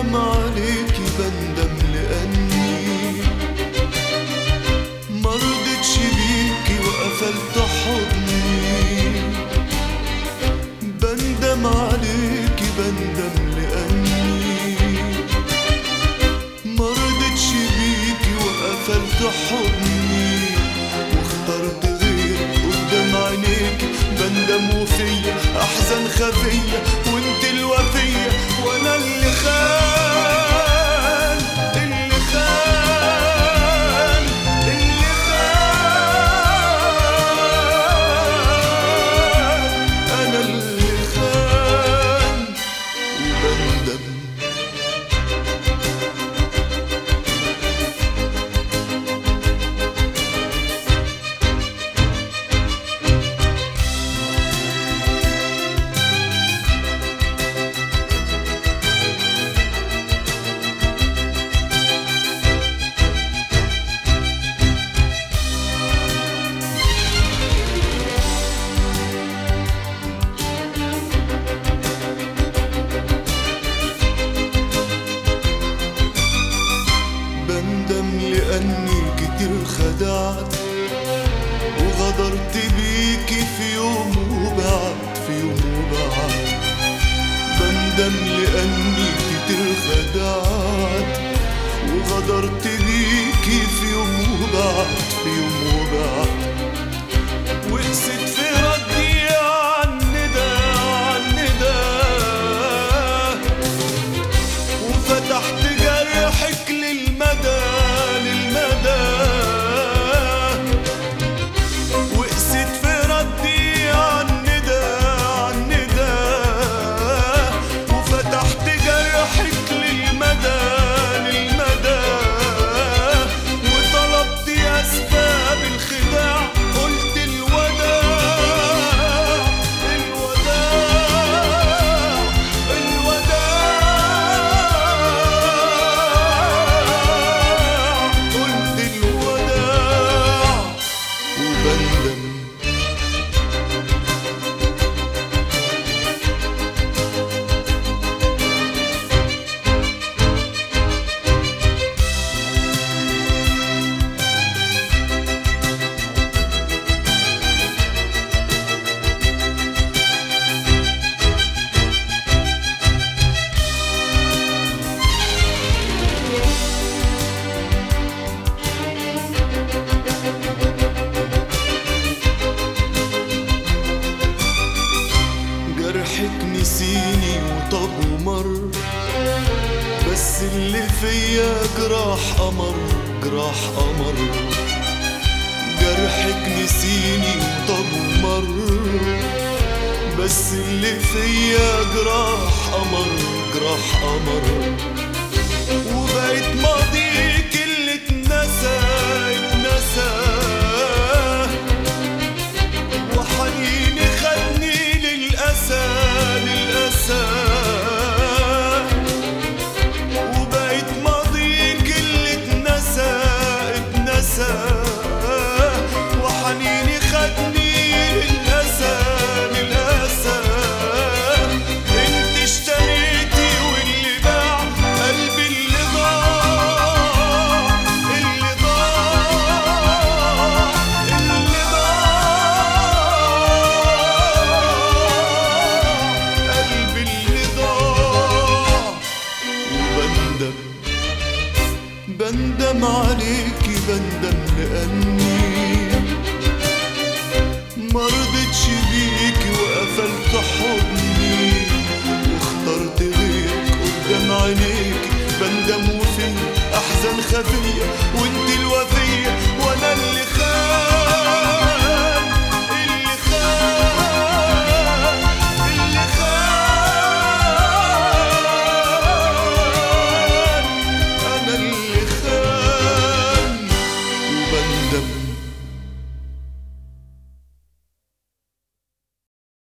بندم عليكي بندم لأني مرضتش بيكي وقفلت حضني بندم عليكي بندم لأني مرضتش بيكي وقفلت حضني واخترت غير قدام عينيكي بندم وفيا أحزان خفية وانت الوفية وانا اللي خان اللي خان اللي خان انا اللي خان وبندم بندم لأني كتير خدعت وغدرت بيكي في يوم وبعد في يوم وبعد بندم لأني كتير خدعت وغدرت بيكي في يوم وبعد في يوم وبعد وقست في ردي عن ندى عن ندى وفتحت جرحك للمدى للمدى وقست في ردي عن ندى عن ندى وفتحت جرحك للمدى للمدى وطلبت أسباب الخداع قلت الوداع الوداع الوداع قلت الوداع وبندم جرحك نسيني وطب ومر بس اللي فيا جراح قمر جراح قمر جرحك نسيني وطب ومر بس اللي فيا جراح قمر جراح قمر وبقيت ماضيك اللي اتنسى اتنسى وحنيني خدني للأسى للأسى وبقيت ماضيك اللي اتنسى اتنسى وحنيني خدني للأسى للأسى انت اشتريتي واللي باع قلبي اللي ضاع اللي ضاع اللي ضاع قلبي اللي ضاع وبندم بندم عليكي بندم لأني مرضتش بيكي